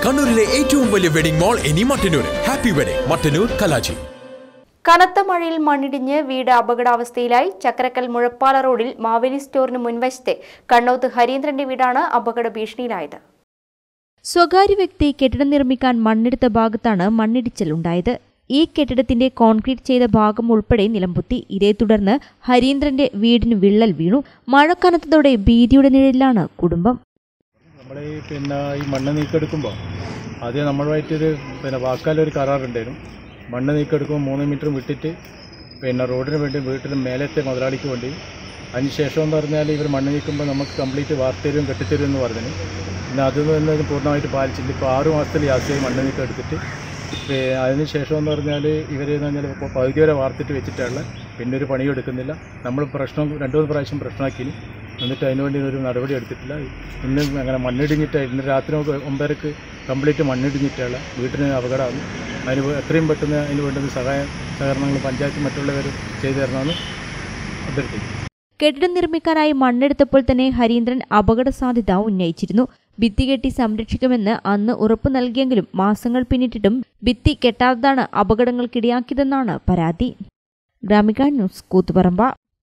കണ്ണൂരിലെ ഏറ്റവും വലിയ വെഡിംഗ് മാൾ ഇനി മട്ടന്നൂർ ഹാപ്പി വെഡിംഗ് മട്ടന്നൂർ കലാജി കനത്ത മഴയിൽ മണ്ണിടിഞ്ഞ് വീട് അപകടാവസ്ഥയിലായി ചക്രക്കൽ മുഴപ്പാല റോഡിൽ മാവേലി സ്റ്റോറിന് മുൻവശത്തെ കണ്ണോത്ത് ഹരീന്ദ്രന്റെ വീടാണ് അപകട ഭീഷണിയിലായത് സ്വകാര്യ വ്യക്തി കെട്ടിടം നിർമ്മിക്കാൻ മണ്ണെടുത്ത ഭാഗത്താണ് മണ്ണിടിച്ചിൽ ഉണ്ടായത് ഈ കെട്ടിടത്തിന്റെ കോൺക്രീറ്റ് ചെയ്ത ഭാഗം ഉൾപ്പെടെ നിലംപൊത്തി ഇതേ തുടർന്ന് ഹരീന്ദ്രന്റെ വീടിന് വിള്ളൽ വീണു മഴ കനത്തതോടെ ഭീതിയുടെ നിഴലിലാണ് കുടുംബം നമ്മൾ ഈ പിന്നെ ഈ മണ്ണ് നീക്കെടുക്കുമ്പോൾ ആദ്യം നമ്മളുമായിട്ടൊരു പിന്നെ വാക്കാലൊരു കരാറുണ്ടായിരുന്നു മണ്ണ് നീക്കെടുക്കുമ്പോൾ മൂന്ന് മീറ്റർ വിട്ടിട്ട് പിന്നെ റോഡിന് വേണ്ടി വീട്ടിൽ മേലത്തെ മുതലാളിക്ക് വേണ്ടി അതിനുശേഷം എന്ന് പറഞ്ഞാൽ ഇവർ മണ്ണ് നീക്കുമ്പോൾ നമുക്ക് കംപ്ലീറ്റ് വാർത്തരും കെട്ടിത്തരും എന്ന് പറഞ്ഞു പിന്നെ അതൊന്നും പൂർണ്ണമായിട്ട് പാലിച്ചില്ല ഇപ്പോൾ ആറ് മാസത്തിൽ യാത്രയായി മണ്ണ് നീക്കം എടുത്തിട്ട് പിന്നെ അതിന് ശേഷം എന്ന് പറഞ്ഞാൽ ഇവർ എന്ന് പറഞ്ഞാൽ ഇപ്പോൾ പകുതി വരെ വാർത്തിട്ട് വെച്ചിട്ടുള്ള പിന്നെ ഒരു പണിയും എടുക്കുന്നില്ല നമ്മൾ പ്രശ്നം രണ്ടു മൂന്ന് പ്രാവശ്യം പ്രശ്നമാക്കി എന്നിട്ട് അതിനുവേണ്ടി ഒരു നടപടി എടുത്തിട്ടില്ല ഇന്ന് അങ്ങനെ മണ്ണിടിഞ്ഞിട്ട് ഇന്ന് രാത്രി നമുക്ക് ഒമ്പതരക്ക് കംപ്ലീറ്റ് മണ്ണിടിഞ്ഞിട്ടുള്ള വീട്ടിന് അപകടമാണ് അതിന് വേ- എത്രയും പെട്ടെന്ന് അതിന് വേണ്ടുന്ന സഹായ സഹകരണങ്ങൾ പഞ്ചായത്ത് മറ്റുള്ളവർ ചെയ്തു തരണമെന്ന് അഭ്യർത്ഥിക്കും കെട്ടിടം നിർമ്മിക്കാനായി മണ്ണെടുത്തപ്പോൾ തന്നെ ഹരീന്ദ്രൻ അപകട സാധ്യത ഉന്നയിച്ചിരുന്നു ഭിത്തി കെട്ടി സംരക്ഷിക്കുമെന്ന് അന്ന് ഉറപ്പു നൽകിയെങ്കിലും മാസങ്ങൾ പിന്നിട്ടിട്ടും ഭിത്തി കെട്ടാത്തതാണ് അപകടങ്ങൾക്കിടയാക്കിയതെന്നാണ് പരാതി ഗ്രാമിക ന്യൂസ് കൂത്തുപറമ്പ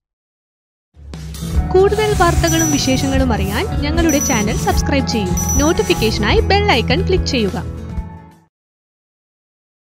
കൂടുതൽ വാർത്തകളും വിശേഷങ്ങളും അറിയാൻ ഞങ്ങളുടെ ചാനൽ സബ്സ്ക്രൈബ് ചെയ്യൂ നോട്ടിഫിക്കേഷനായി ബെൽ ഐക്കൺ ക്ലിക്ക് ചെയ്യുക